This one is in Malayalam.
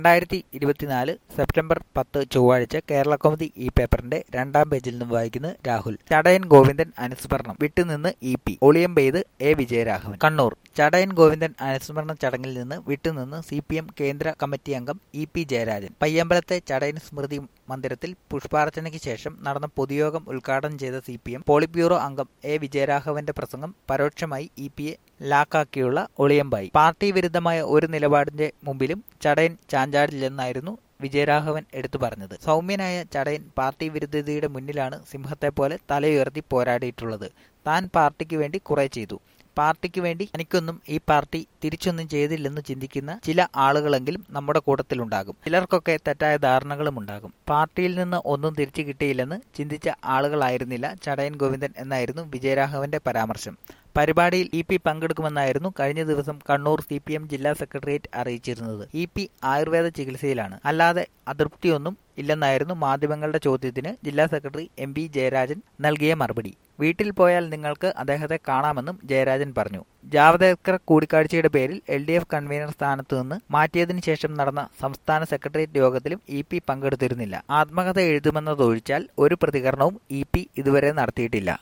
രണ്ടായിരത്തി ഇരുപത്തിനാല് സെപ്റ്റംബർ പത്ത് ചൊവ്വാഴ്ച കേരള കൗമുദി ഈ പേപ്പറിന്റെ രണ്ടാം പേജിൽ നിന്നും വായിക്കുന്നത് രാഹുൽ ചടയൻ ഗോവിന്ദൻ അനുസ്മരണം വിട്ടുനിന്ന് ഇ പി ഒളിയം പെയ്ത് എ വിജയരാഘവൻ കണ്ണൂർ ചടയൻ ഗോവിന്ദൻ അനുസ്മരണ ചടങ്ങിൽ നിന്ന് വിട്ടുനിന്ന് സി പി എം കേന്ദ്ര കമ്മിറ്റി അംഗം ഇ പി ജയരാജൻ പയ്യമ്പലത്തെ ചടയൻ സ്മൃതി മന്ദിരത്തിൽ പുഷ്പാർച്ചനയ്ക്ക് ശേഷം നടന്ന പൊതുയോഗം ഉദ്ഘാടനം ചെയ്ത C P M politburo അംഗം എ വിജയരാഘവന്റെ പ്രസംഗം പരോക്ഷമായി ഇ പിയെ ലാക്കാക്കിയുള്ള ഒളിയമ്പായി പാർട്ടി വിരുദ്ധമായ ഒരു നിലപാടിന്റെ മുമ്പിലും ചടയൻ ചാഞ്ചാടില്ലെന്നായിരുന്നു വിജയരാഘവൻ എടുത്തു പറഞ്ഞത് സൗമ്യനായ ചടയൻ പാർട്ടി വിരുദ്ധതയുടെ മുന്നിലാണ് സിംഹത്തെപ്പോലെ തലയുയർത്തി പോരാടിയിട്ടുള്ളത് താൻ പാർട്ടിക്ക് വേണ്ടി കുറെ ചെയ്തു പാർട്ടിക്ക് വേണ്ടി എനിക്കൊന്നും ഈ പാർട്ടി തിരിച്ചൊന്നും ചെയ്തില്ലെന്ന് ചിന്തിക്കുന്ന ചില ആളുകളെങ്കിലും നമ്മുടെ കൂട്ടത്തിലുണ്ടാകും ചിലർക്കൊക്കെ തെറ്റായ ധാരണകളും ഉണ്ടാകും പാർട്ടിയിൽ നിന്ന് ഒന്നും തിരിച്ചു കിട്ടിയില്ലെന്ന് ചിന്തിച്ച ആളുകളായിരുന്നില്ല ചടയൻ ഗോവിന്ദൻ എന്നായിരുന്നു വിജയരാഘവന്റെ പരാമർശം പരിപാടിയിൽ ഇ പി പങ്കെടുക്കുമെന്നായിരുന്നു കഴിഞ്ഞ ദിവസം കണ്ണൂർ സി പി എം ജില്ലാ സെക്രട്ടേറിയറ്റ് അറിയിച്ചിരുന്നത് ഇ പി ആയുർവേദ ചികിത്സയിലാണ് അല്ലാതെ അതൃപ്തിയൊന്നും ഇല്ലെന്നായിരുന്നു മാധ്യമങ്ങളുടെ ചോദ്യത്തിന് ജില്ലാ സെക്രട്ടറി എം പി ജയരാജൻ നൽകിയ മറുപടി വീട്ടിൽ പോയാൽ നിങ്ങൾക്ക് അദ്ദേഹത്തെ കാണാമെന്നും ജയരാജൻ പറഞ്ഞു ജാവദേക്കർ കൂടിക്കാഴ്ചയുടെ പേരിൽ എൽ ഡി എഫ് കൺവീനർ സ്ഥാനത്തു നിന്ന് മാറ്റിയതിനു ശേഷം നടന്ന സംസ്ഥാന സെക്രട്ടേറിയറ്റ് യോഗത്തിലും ഇ പി പങ്കെടുത്തിരുന്നില്ല ആത്മകഥ എഴുതുമെന്നതൊഴിച്ചാൽ ഒരു പ്രതികരണവും ഇ പി ഇതുവരെ നടത്തിയിട്ടില്ല